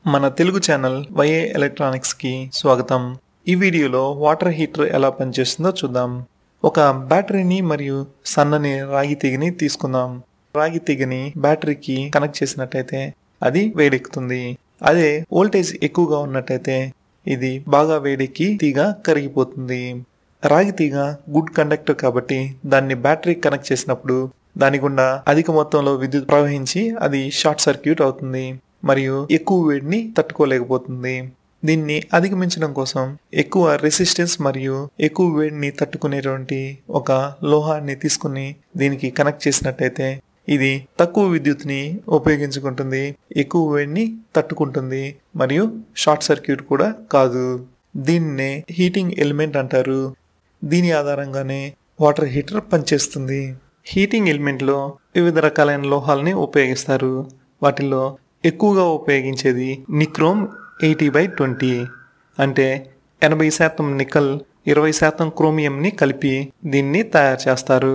మన తెలుగు ఛానల్ వైఏ ఎలక్ట్రానిక్స్కి స్వాగతం ఈ వీడియోలో వాటర్ హీటర్ ఎలా పనిచేస్తుందో చూద్దాం ఒక బ్యాటరీని మరియు సన్నని రాగి తీగని తీసుకుందాం రాగి తీగని బ్యాటరీకి కనెక్ట్ చేసినట్టయితే అది వేడెక్కుతుంది అదే వోల్టేజ్ ఎక్కువగా ఉన్నట్టయితే ఇది బాగా వేడెక్కి తీగ కరిగిపోతుంది రాగి తీగ గుడ్ కండక్టర్ కాబట్టి దాన్ని బ్యాటరీ కనెక్ట్ చేసినప్పుడు దాని గుండా అధిక మొత్తంలో విద్యుత్ ప్రవహించి అది షార్ట్ సర్క్యూట్ అవుతుంది మరియు ఎక్కువ వేడిని తట్టుకోలేకపోతుంది దీన్ని అధిగమించడం కోసం ఎక్కువ రెసిస్టెన్స్ మరియు ఎక్కువ వేడిని తట్టుకునేటువంటి ఒక లోహాన్ని తీసుకుని దీనికి కనెక్ట్ చేసినట్టయితే ఇది తక్కువ విద్యుత్ని ఉపయోగించుకుంటుంది ఎక్కువ వేడిని తట్టుకుంటుంది మరియు షార్ట్ సర్క్యూట్ కూడా కాదు దీన్నే హీటింగ్ ఎలిమెంట్ అంటారు దీని ఆధారంగానే వాటర్ హీటర్ పనిచేస్తుంది హీటింగ్ ఎలిమెంట్లో వివిధ రకాలైన లోహాలని ఉపయోగిస్తారు వాటిల్లో ఎక్కువగా ఉపయోగించేది నిక్రోమ్ ఎయిటీ బై ట్వంటీ అంటే ఎనభై శాతం నికల్ ఇరవై శాతం క్రోమియంని కలిపి దీన్ని తయారు చేస్తారు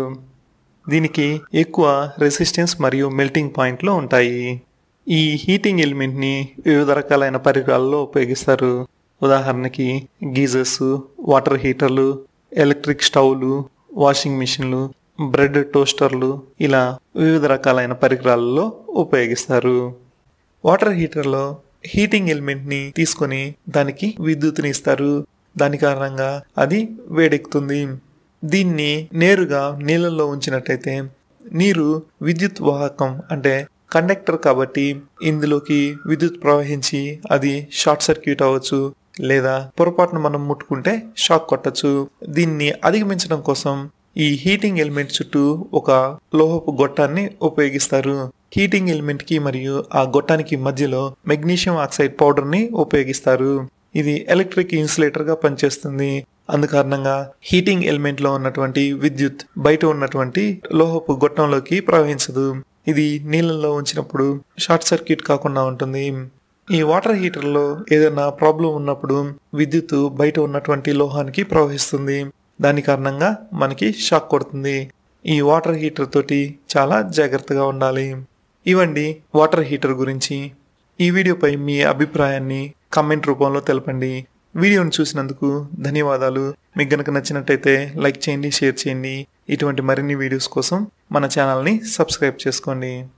దీనికి ఎక్కువ రెసిస్టెన్స్ మరియు మెల్టింగ్ పాయింట్లు ఉంటాయి ఈ హీటింగ్ ఎలిమెంట్ని వివిధ రకాలైన పరికరాల్లో ఉపయోగిస్తారు ఉదాహరణకి గీజర్స్ వాటర్ హీటర్లు ఎలక్ట్రిక్ స్టవ్లు వాషింగ్ మిషన్లు బ్రెడ్ టోస్టర్లు ఇలా వివిధ రకాలైన పరికరాలలో ఉపయోగిస్తారు వాటర్ హీటర్లో హీటింగ్ ఎలిమెంట్ని తీసుకొని దానికి విద్యుత్ని ఇస్తారు దాని కారణంగా అది వేడెక్కుతుంది దీన్ని నేరుగా నీళ్ళల్లో ఉంచినట్టయితే నీరు విద్యుత్ వాహకం అంటే కండక్టర్ కాబట్టి ఇందులోకి విద్యుత్ ప్రవహించి అది షార్ట్ సర్క్యూట్ అవ్వచ్చు లేదా పొరపాటున మనం ముట్టుకుంటే షాక్ కొట్టచ్చు దీన్ని అధిగమించడం కోసం ఈ హీటింగ్ ఎలిమెంట్ చుట్టూ ఒక లోహపు గొట్టాన్ని ఉపయోగిస్తారు హీటింగ్ ఎలిమెంట్ కి మరియు ఆ గొట్టానికి మధ్యలో మెగ్నీషియం ఆక్సైడ్ పౌడర్ ని ఉపయోగిస్తారు ఇది ఎలక్ట్రిక్ ఇన్సులేటర్ గా పనిచేస్తుంది అందుకారణంగా హీటింగ్ ఎలిమెంట్ లో ఉన్నటువంటి విద్యుత్ బయట ఉన్నటువంటి లోహపు గొట్టంలోకి ప్రవహించదు ఇది నీళ్ళల్లో ఉంచినప్పుడు షార్ట్ సర్క్యూట్ కాకుండా ఉంటుంది ఈ వాటర్ హీటర్లో ఏదైనా ప్రాబ్లం ఉన్నప్పుడు విద్యుత్ బయట ఉన్నటువంటి లోహానికి ప్రవహిస్తుంది దాని కారణంగా మనకి షాక్ కొడుతుంది ఈ వాటర్ హీటర్ తోటి చాలా జాగ్రత్తగా ఉండాలి ఇవండి వాటర్ హీటర్ గురించి ఈ వీడియోపై మీ అభిప్రాయాన్ని కామెంట్ రూపంలో తెలపండి వీడియోను చూసినందుకు ధన్యవాదాలు మీకు గనక నచ్చినట్టయితే లైక్ చేయండి షేర్ చేయండి ఇటువంటి మరిన్ని వీడియోస్ కోసం మన ఛానల్ని సబ్స్క్రైబ్ చేసుకోండి